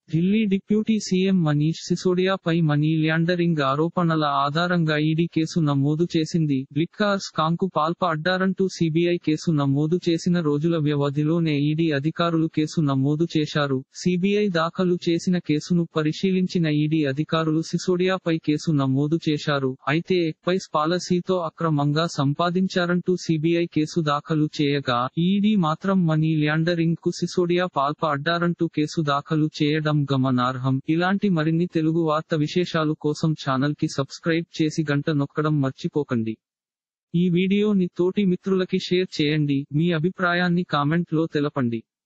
Delhi deputy CM Manish సిసోడియాపై money laundering ఆరోపణల ఆధారంగా ఈడీ కేసు నమోదు చేసింది లిక్కార్ స్కాంకు పాల్పడ్డారంటూ సీబీఐ కేసు నమోదు చేసిన రోజుల వ్యవధిలోనే ఈడీ అధికారులు కేసు నమోదు చేశారు సీబీఐ దాఖలు చేసిన కేసును పరిశీలించిన ఈడీ అధికారులు సిసోడియాపై కేసు నమోదు చేశారు అయితే ఎక్పైస్ పాలసీతో అక్రమంగా సంపాదించారంటూ సీబీఐ కేసు దాఖలు చేయగా ఈడీ మాత్రం మనీ ల్యాండరింగ్ కు సిసోడియా పాల్పడ్డారంటూ కేసు దాఖలు చేయడం గమనార్హం ఇలాంటి మరిన్ని తెలుగు వార్త విశేషాలు కోసం ఛానల్ కి సబ్స్క్రైబ్ చేసి గంట నొక్కడం మర్చిపోకండి ఈ వీడియోని తోటి మిత్రులకి షేర్ చేయండి మీ అభిప్రాయాన్ని కామెంట్ లో తెలపండి